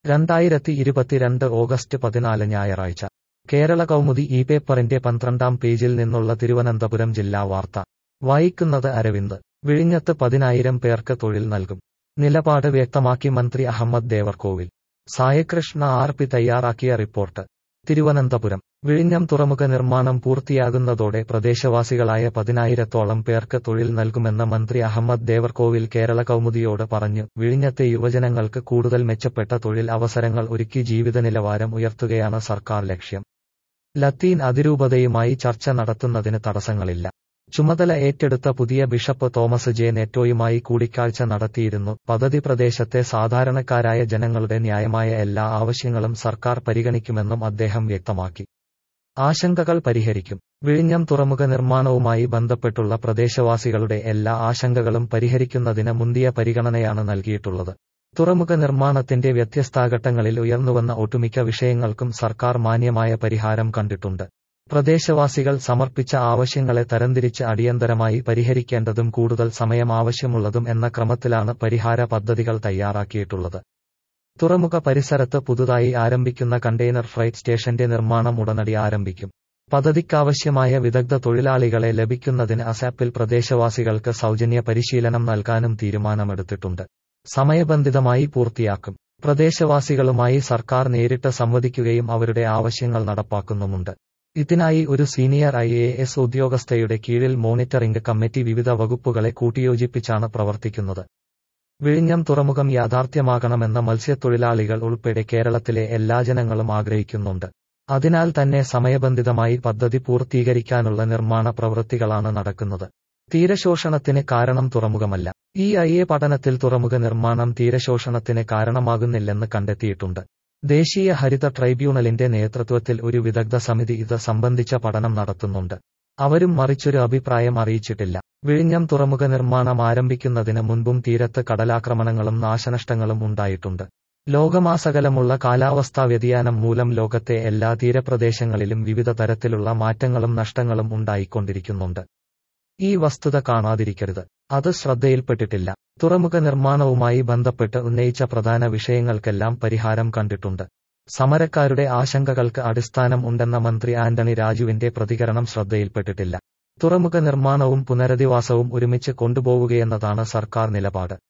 രണ്ടായിരത്തി ഇരുപത്തിരണ്ട് ഓഗസ്റ്റ് പതിനാല് ഞായറാഴ്ച കേരള കൗമുദി ഈ പേപ്പറിന്റെ പന്ത്രണ്ടാം പേജിൽ നിന്നുള്ള തിരുവനന്തപുരം ജില്ലാ വാർത്ത വായിക്കുന്നത് അരവിന്ദ് വിഴിഞ്ഞത്ത് പതിനായിരം പേർക്ക് തൊഴിൽ നൽകും നിലപാട് വ്യക്തമാക്കി മന്ത്രി അഹമ്മദ് ദേവർകോവിൽ സായകൃഷ്ണ ആർ പി തയ്യാറാക്കിയ റിപ്പോർട്ട് തിരുവനന്തപുരം വിഴിഞ്ഞം തുറമുഖ നിർമ്മാണം പൂർത്തിയാകുന്നതോടെ പ്രദേശവാസികളായ പതിനായിരത്തോളം പേർക്ക് തൊഴിൽ നൽകുമെന്ന് മന്ത്രി അഹമ്മദ് ദേവർകോവിൽ കേരള കൗമുദിയോട് പറഞ്ഞു വിഴിഞ്ഞത്തെ യുവജനങ്ങൾക്ക് കൂടുതൽ മെച്ചപ്പെട്ട തൊഴിൽ അവസരങ്ങൾ ഒരുക്കി ജീവിത നിലവാരം ഉയർത്തുകയാണ് സർക്കാർ ലക്ഷ്യം ലത്തീൻ അതിരൂപതയുമായി ചർച്ച നടത്തുന്നതിന് തടസ്സങ്ങളില്ല ചുമതല ഏറ്റെടുത്ത പുതിയ ബിഷപ്പ് തോമസ് ജെ നെറ്റോയുമായി കൂടിക്കാഴ്ച നടത്തിയിരുന്നു പദ്ധതി പ്രദേശത്തെ സാധാരണക്കാരായ ജനങ്ങളുടെ ന്യായമായ എല്ലാ ആവശ്യങ്ങളും സർക്കാർ പരിഗണിക്കുമെന്നും അദ്ദേഹം വ്യക്തമാക്കി ആശങ്കകൾ പരിഹരിക്കും വിഴിഞ്ഞം തുറമുഖ നിർമ്മാണവുമായി ബന്ധപ്പെട്ടുള്ള പ്രദേശവാസികളുടെ എല്ലാ ആശങ്കകളും പരിഹരിക്കുന്നതിന് മുന്തിയ പരിഗണനയാണ് നൽകിയിട്ടുള്ളത് തുറമുഖ നിർമ്മാണത്തിന്റെ വ്യത്യസ്താഘട്ടങ്ങളിൽ ഉയർന്നുവന്ന ഒട്ടുമിക്ക വിഷയങ്ങൾക്കും സർക്കാർ മാന്യമായ പരിഹാരം കണ്ടിട്ടുണ്ട് പ്രദേശവാസികൾ സമർപ്പിച്ച ആവശ്യങ്ങളെ തരംതിരിച്ച് അടിയന്തരമായി പരിഹരിക്കേണ്ടതും കൂടുതൽ സമയം ആവശ്യമുള്ളതും എന്ന ക്രമത്തിലാണ് പരിഹാര പദ്ധതികൾ തയ്യാറാക്കിയിട്ടുള്ളത് തുറമുഖ പരിസരത്ത് പുതുതായി ആരംഭിക്കുന്ന കണ്ടെയ്നർ ഫ്രൈറ്റ് സ്റ്റേഷന്റെ നിർമ്മാണം ഉടനടി ആരംഭിക്കും പദ്ധതിക്കാവശ്യമായ വിദഗ്ധ തൊഴിലാളികളെ ലഭിക്കുന്നതിന് അസാപ്പിൽ പ്രദേശവാസികൾക്ക് സൗജന്യ പരിശീലനം നൽകാനും തീരുമാനമെടുത്തിട്ടുണ്ട് സമയബന്ധിതമായി പൂർത്തിയാക്കും പ്രദേശവാസികളുമായി സർക്കാർ നേരിട്ട് സംവദിക്കുകയും അവരുടെ ആവശ്യങ്ങൾ നടപ്പാക്കുന്നുമുണ്ട് ഇതിനായി ഒരു സീനിയർ ഐ എ എസ് ഉദ്യോഗസ്ഥയുടെ കീഴിൽ മോണിറ്ററിംഗ് കമ്മിറ്റി വിവിധ വകുപ്പുകളെ കൂട്ടിയോജിപ്പിച്ചാണ് പ്രവർത്തിക്കുന്നത് വിഴിഞ്ഞം തുറമുഖം യാഥാർത്ഥ്യമാകണമെന്ന മത്സ്യത്തൊഴിലാളികൾ ഉൾപ്പെടെ കേരളത്തിലെ എല്ലാ ജനങ്ങളും ആഗ്രഹിക്കുന്നുണ്ട് അതിനാൽ തന്നെ സമയബന്ധിതമായി പദ്ധതി പൂർത്തീകരിക്കാനുള്ള നിർമ്മാണ പ്രവൃത്തികളാണ് നടക്കുന്നത് തീരശോഷണത്തിന് കാരണം തുറമുഖമല്ല ഈ ഐ എ പഠനത്തിൽ തുറമുഖ നിർമ്മാണം തീരശോഷണത്തിന് കാരണമാകുന്നില്ലെന്ന് കണ്ടെത്തിയിട്ടുണ്ട് ദേശീയ ഹരിത ട്രൈബ്യൂണലിന്റെ നേതൃത്വത്തിൽ ഒരു വിദഗ്ധ സമിതി ഇത് സംബന്ധിച്ച പഠനം നടത്തുന്നുണ്ട് അവരും മറിച്ചൊരു അഭിപ്രായം അറിയിച്ചിട്ടില്ല വിഴിഞ്ഞം തുറമുഖ നിർമ്മാണം ആരംഭിക്കുന്നതിന് മുൻപും തീരത്ത് കടലാക്രമണങ്ങളും നാശനഷ്ടങ്ങളും ഉണ്ടായിട്ടുണ്ട് ലോകമാസകലമുള്ള കാലാവസ്ഥാ വ്യതിയാനം മൂലം ലോകത്തെ എല്ലാ തീരപ്രദേശങ്ങളിലും വിവിധ തരത്തിലുള്ള മാറ്റങ്ങളും നഷ്ടങ്ങളും ഉണ്ടായിക്കൊണ്ടിരിക്കുന്നുണ്ട് ഈ വസ്തുത കാണാതിരിക്കരുത് അത് ശ്രദ്ധയിൽപ്പെട്ടിട്ടില്ല തുറമുഖ നിർമ്മാണവുമായി ബന്ധപ്പെട്ട് ഉന്നയിച്ച പ്രധാന വിഷയങ്ങൾക്കെല്ലാം പരിഹാരം കണ്ടിട്ടുണ്ട് സമരക്കാരുടെ ആശങ്കകൾക്ക് അടിസ്ഥാനം ഉണ്ടെന്ന മന്ത്രി ആന്റണി രാജുവിന്റെ പ്രതികരണം ശ്രദ്ധയിൽപ്പെട്ടിട്ടില്ല തുറമുഖ നിർമ്മാണവും പുനരധിവാസവും ഒരുമിച്ച് കൊണ്ടുപോവുകയെന്നതാണ് സർക്കാർ നിലപാട്